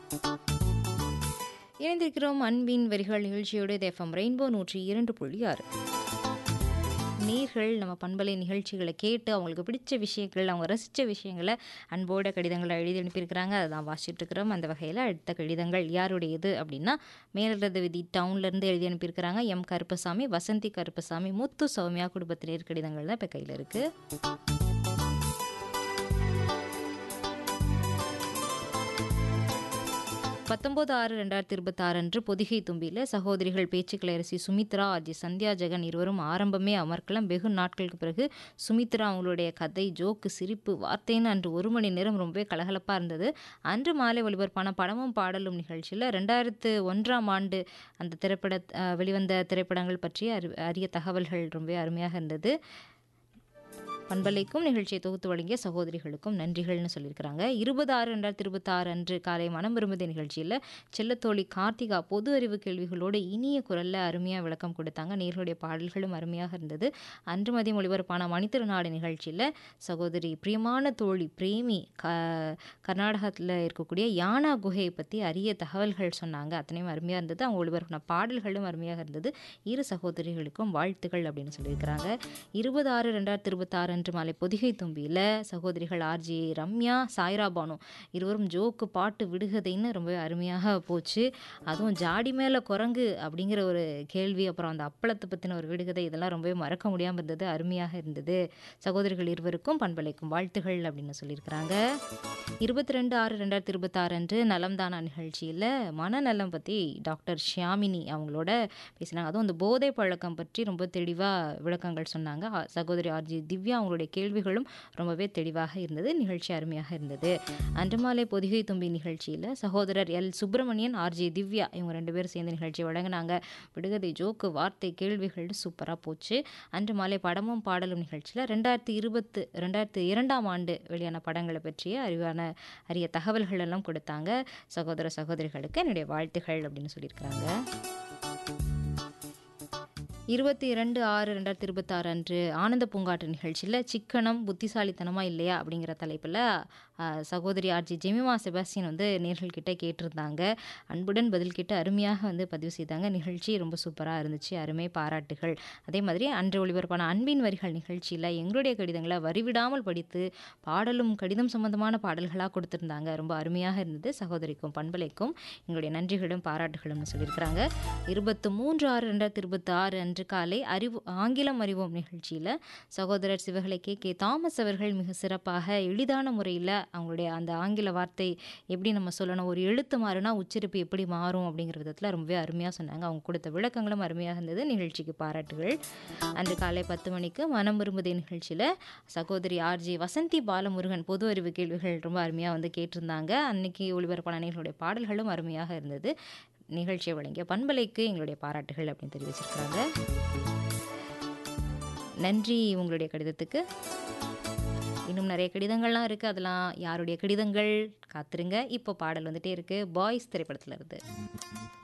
இணைந்திருக்கிறோம் அன்பின் வரிகள் நிகழ்ச்சியோடு இது எஃப்எம் ரெயின்போ நூற்றி இரண்டு புள்ளி ஆறு நேர்கள் நம்ம பண்பலை நிகழ்ச்சிகளை கேட்டு அவங்களுக்கு பிடிச்ச விஷயங்கள் அவங்க ரசித்த விஷயங்களை அன்போட கடிதங்களை எழுதி அனுப்பியிருக்கிறாங்க அதை தான் வாசிச்சுட்டு இருக்கிறோம் அந்த வகையில் அடுத்த கடிதங்கள் யாருடையது அப்படின்னா மேலிருந்த விதி டவுன்லேருந்து எழுதி அனுப்பியிருக்கிறாங்க எம் கருப்பசாமி வசந்தி கருப்பசாமி முத்து சௌமியா குடும்பத்தினர் கடிதங்கள் தான் இப்போ கையில் இருக்குது பத்தொன்பது ஆறு ரெண்டாயிரத்தி இருபத்தாறு அன்று பொதிகை தும்பியில் சகோதரிகள் பேச்சுக்களரசி சுமித்ரா ஆர்ஜி சந்தியா ஜெகன் இருவரும் ஆரம்பமே அமர்க்கலாம் வெகு நாட்களுக்கு பிறகு சுமித்ரா அவங்களுடைய கதை ஜோக்கு சிரிப்பு வார்த்தைன்னு அன்று ஒரு மணி நேரம் ரொம்பவே கலகலப்பாக இருந்தது அன்று மாலை ஒளிபரப்பான படமும் பாடலும் நிகழ்ச்சியில் ரெண்டாயிரத்து ஒன்றாம் ஆண்டு அந்த திரைப்பட அஹ், வெளிவந்த திரைப்படங்கள் பற்றிய அறி அரிய தகவல்கள் ரொம்பவே அருமையாக இருந்தது பண்பலைக்கும் நிகழ்ச்சியை தொகுத்து வழங்கிய சகோதரிகளுக்கும் நன்றிகள்னு சொல்லியிருக்கிறாங்க இருபது ஆறு ரெண்டாயிரத்தி இருபத்தாறு அன்று காலை மனம் விரும்புத நிகழ்ச்சியில் செல்லத்தோழி கார்த்திகா பொது அறிவு கேள்விகளோடு இனிய குரலில் அருமையாக விளக்கம் கொடுத்தாங்க நேர்களுடைய பாடல்களும் அருமையாக இருந்தது அன்று மதியம் ஒளிபரப்பான மணித்திருநாடு நிகழ்ச்சியில் சகோதரி பிரியமான தோழி பிரேமி க கர்நாடகத்தில் இருக்கக்கூடிய யானா குகையை பற்றி அரிய தகவல்கள் சொன்னாங்க அத்தனையும் அருமையாக இருந்தது அவங்க ஒளிபரப்பின பாடல்களும் அருமையாக இருந்தது இரு சகோதரிகளுக்கும் வாழ்த்துக்கள் அப்படின்னு சொல்லியிருக்கிறாங்க இருபது ஆறு ரெண்டாயிரத்தி இருபத்தாறு அன்று மாலை பொதிகை தும்பியில் சகோதரிகள் ஆர்ஜி ரம்யா சாய்ரா பானு இருவரும் ஜோக்கு பாட்டு விடுகதைன்னு ரொம்பவே அருமையாக போச்சு அதுவும் ஜாடி மேலே குரங்கு அப்படிங்கிற ஒரு கேள்வி அப்புறம் அந்த அப்பளத்தை பற்றின ஒரு விடுகதை இதெல்லாம் ரொம்பவே மறக்க முடியாமல் இருந்தது அருமையாக இருந்தது சகோதரிகள் இருவருக்கும் பண்பலைக்கும் வாழ்த்துகள் அப்படின்னு சொல்லியிருக்கிறாங்க இருபத்தி ரெண்டு ஆறு ரெண்டாயிரத்தி இருபத்தாறு அன்று நலம்தானா நிகழ்ச்சியில் மனநலம் பற்றி டாக்டர் ஷியாமினி அவங்களோட பேசினாங்க அதுவும் அந்த போதை பழக்கம் பற்றி ரொம்ப தெளிவாக விளக்கங்கள் சொன்னாங்க ஆ- சகோதரி ஆர்ஜி திவ்யா அவங்களுடைய கேள்விகளும் ரொம்பவே தெளிவாக இருந்தது நிகழ்ச்சி அருமையாக இருந்தது அன்று மாலை பொதிகை தும்பி நிகழ்ச்சியில் சகோதரர் எல் சுப்பிரமணியன் ஆர்ஜி திவ்யா இவங்க ரெண்டு பேரும் சேர்ந்து நிகழ்ச்சி வழங்கினாங்க விடுகதை ஜோக்கு வார்த்தை கேள்விகள் சூப்பராக போச்சு அன்று மாலை படமும் பாடலும் நிகழ்ச்சியில் ரெண்டாயிரத்தி இருபத்து ரெண்டாயிரத்தி இரண்டாம் ஆண்டு வெளியான படங்களை பற்றிய அறிவான அரிய தகவல்கள் எல்லாம் கொடுத்தாங்க சகோதர சகோதரிகளுக்கு என்னுடைய வாழ்த்துகள் அப்படின்னு சொல்லியிருக்கிறாங்க இருபத்தி இரண்டு ஆறு ரெண்டாயிரத்தி இருபத்தாறு அன்று ஆனந்த பூங்காற்று நிகழ்ச்சியில் சிக்கனம் புத்திசாலித்தனமா இல்லையா அப்படிங்கிற தலைப்பில் சகோதரி ஆர்ஜி ஜெமிமா செபாஸ்டியன் வந்து நேர்கள்கிட்ட கேட்டிருந்தாங்க அன்புடன் பதில் கேட்டு அருமையாக வந்து பதிவு செய்தாங்க நிகழ்ச்சி ரொம்ப சூப்பராக இருந்துச்சு அருமை பாராட்டுகள் அதே மாதிரி அன்று ஒளிபரப்பான அன்பின் வரிகள் நிகழ்ச்சியில் எங்களுடைய கடிதங்களை வரிவிடாமல் படித்து பாடலும் கடிதம் சம்பந்தமான பாடல்களாக கொடுத்துருந்தாங்க ரொம்ப அருமையாக இருந்தது சகோதரிக்கும் பண்பலைக்கும் எங்களுடைய நன்றிகளும் பாராட்டுகளும்னு சொல்லியிருக்கிறாங்க இருபத்து மூன்று ஆறு ரெண்டாயிரத்தி இருபத்தி ஆறு அன்று காலை அறிவு ஆங்கிலம் அறிவோம் நிகழ்ச்சியில் சகோதரர் சிவகலை கே கே தாமஸ் அவர்கள் மிக சிறப்பாக எளிதான முறையில் அவங்களுடைய அந்த ஆங்கில வார்த்தை எப்படி நம்ம சொல்லணும் ஒரு எழுத்து மாறுனா உச்சரிப்பு எப்படி மாறும் அப்படிங்கிற விதத்தில் ரொம்பவே அருமையாக சொன்னாங்க அவங்க கொடுத்த விளக்கங்களும் அருமையாக இருந்தது நிகழ்ச்சிக்கு பாராட்டுகள் அன்று காலை பத்து மணிக்கு மனம் விரும்புதே நிகழ்ச்சியில் சகோதரி ஆர்ஜி வசந்தி பாலமுருகன் பொது அறிவு கேள்விகள் ரொம்ப அருமையாக வந்து கேட்டிருந்தாங்க அன்னைக்கு ஒளிபரப்பான நிகழ்ச்சியுடைய பாடல்களும் அருமையாக இருந்தது நிகழ்ச்சியை வழங்கிய பண்பலைக்கு எங்களுடைய பாராட்டுகள் அப்படின்னு தெரிவிச்சிருக்கிறாங்க நன்றி உங்களுடைய கடிதத்துக்கு இன்னும் நிறைய கடிதங்கள்லாம் இருக்குது அதெல்லாம் யாருடைய கடிதங்கள் காத்துருங்க இப்போ பாடல் வந்துட்டே இருக்குது பாய்ஸ் திரைப்படத்துல இருந்து